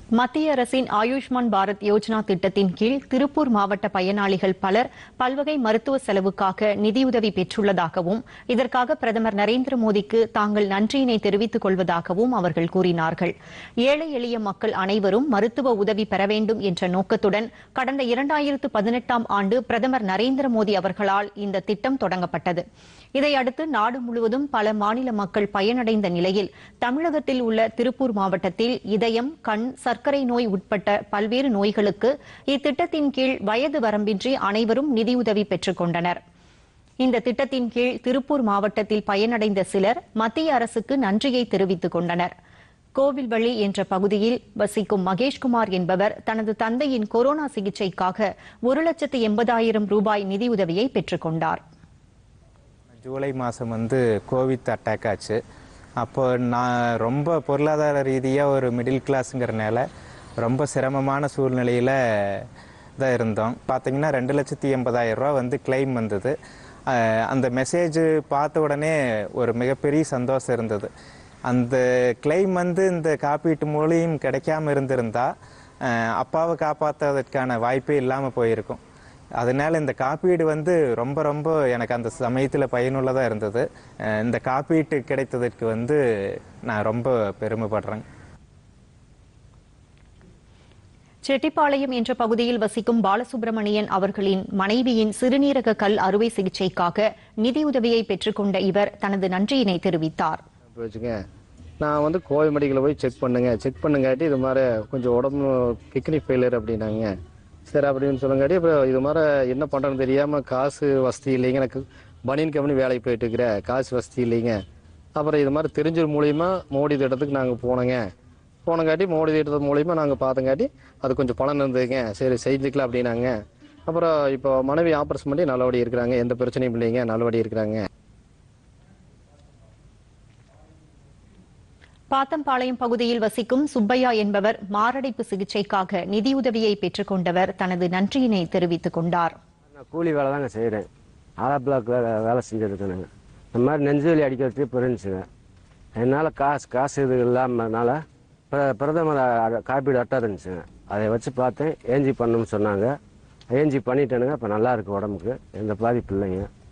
மத்திய அரசின் ஆயுஷ்மான் பாரத் யோஜனா திட்டத்தின் கீழ் திருப்பூர் மாவட்ட பயனாளிகள் பலர் பல்வகை மருத்துவ செலவுக்காக நிதியுதவி பெற்றுள்ளதாகவும் இதற்காக பிரதமர் நரேந்திர மோடிக்கு தாங்கள் நன்றியினை தெரிவித்துக் கொள்வதாகவும் அவர்கள் கூறினார்கள் ஏழை எளிய மக்கள் அனைவரும் மருத்துவ உதவி பெற வேண்டும் என்ற நோக்கத்துடன் கடந்த இரண்டாயிரத்து பதினெட்டாம் ஆண்டு பிரதமர் நரேந்திர மோடி அவர்களால் இந்த திட்டம் தொடங்கப்பட்டது இதையடுத்து நாடு முழுவதும் பல மாநில மக்கள் பயனடைந்த நிலையில் தமிழகத்தில் உள்ள திருப்பூர் மாவட்டத்தில் இதயம் கண் சர்க்கரை நோய் உட்பட்ட பல்வேறு நோய்களுக்கு இத்திட்டத்தின் கீழ் வயது வரம்பின்றி அனைவரும் நிதியுதவி பெற்றுக் கொண்டனர் இந்த திட்டத்தின் கீழ் திருப்பூர் மாவட்டத்தில் பயனடைந்த சிலர் மத்திய அரசுக்கு நன்றியை தெரிவித்துக் கொண்டனர் கோவில்வழி என்ற பகுதியில் வசிக்கும் மகேஷ்குமார் என்பவர் தனது தந்தையின் கொரோனா சிகிச்சைக்காக ஒரு லட்சத்து எண்பதாயிரம் ரூபாய் நிதியுதவியை பெற்றுக் கொண்டார் ஜூலை மாதம் வந்து கோவிட் அட்டாக் ஆச்சு அப்போ நான் ரொம்ப பொருளாதார ரீதியாக ஒரு மிடில் கிளாஸுங்கிறனால ரொம்ப சிரமமான சூழ்நிலையில் தான் இருந்தோம் பார்த்தீங்கன்னா ரெண்டு லட்சத்தி எண்பதாயிரம் ரூபா வந்து கிளைம் வந்தது அஹ் அந்த மெசேஜ் பார்த்த உடனே ஒரு மிகப்பெரிய சந்தோஷம் இருந்தது அந்த கிளைம் வந்து இந்த காப்பீட்டு மூலியம் கிடைக்காம இருந்திருந்தா அஹ் அப்பாவை காப்பாற்றுவதற்கான வாய்ப்பே இல்லாமல் போயிருக்கும் அதனால இந்த காப்பீடு வந்து ரொம்ப ரொம்ப எனக்கு அந்த சமயத்தில் பயனுள்ளதாக இருந்தது அஹ் இந்த காப்பீட்டு கிடைத்ததற்கு வந்து நான் ரொம்ப பெருமைப்படுறேன் செட்டிப்பாளையம் என்ற பகுதியில் வசிக்கும் பாலசுப்ரமணியன் அவர்களின் மனைவியின் சிறுநீரக கல் அறுவை சிகிச்சைக்காக நிதியுதவியை பெற்றுக்கொண்ட இவர் தனது நன்றியினை தெரிவித்தார் இப்போ வச்சுங்க நான் வந்து கோவை மெடிக்கலில் போய் செக் பண்ணுங்க செக் பண்ணுங்காட்டி இது மாதிரி கொஞ்சம் உடம்பு கிட்னி ஃபெயிலியர் அப்படின்னாங்க சரி அப்படின்னு சொல்லுங்காட்டி அப்புறம் இது மாதிரி என்ன பண்ணுறதுன்னு தெரியாமல் காசு வசதி இல்லைங்க எனக்கு பனியன் கம்பெனி வேலைக்கு போயிட்டு இருக்கிறேன் காசு வசதி இல்லைங்க அப்புறம் இது மாதிரி தெரிஞ்ச மூலியமா மோடி திட்டத்துக்கு நாங்கள் போனோங்க போனங்காட்டி மோடி திட்டத்து மூலியமா நாங்கள் பார்த்தங்காட்டி அது கொஞ்சம் பலன் இருந்ததுங்க சரி செஞ்சுக்கலாம் அப்படின்னாங்க அப்புறம் இப்போ மனைவி ஆப்ரேஷன் பண்ணி நல்லபடி இருக்கிறாங்க எந்த பிரச்சனையும் இல்லைங்க நல்லபடி இருக்கிறாங்க பாத்தம்பாளையம் பகுதியில் வசிக்கும் சுப்பையா என்பவர் மாரடைப்பு சிகிச்சைக்காக நிதியுதவியை பெற்றுக் கொண்டவர் தனது நன்றியினை தெரிவித்துக் கொண்டார் நான் கூலி வேலை தாங்க செய்கிறேன் ஆலா பிளாக் வேலை வேலை செஞ்சுட்டு இருக்கேனுங்க இந்த மாதிரி நெஞ்சு வலி அடிக்கிறது இப்போ இருந்துச்சுங்க என்னால் காசு காசு இது இல்லாமனால பிர- பிரதமர் அ- காப்பீடு அட்டை இருந்துச்சுங்க அதை வச்சு பார்த்தேன் ஏஞ்சி பண்ணணும்னு சொன்னாங்க ஏஞ்சி பண்ணிட்டேனுங்க இப்போ நல்லா இருக்கு உடம்புக்கு எந்த பாதிப்பு இல்லைங்க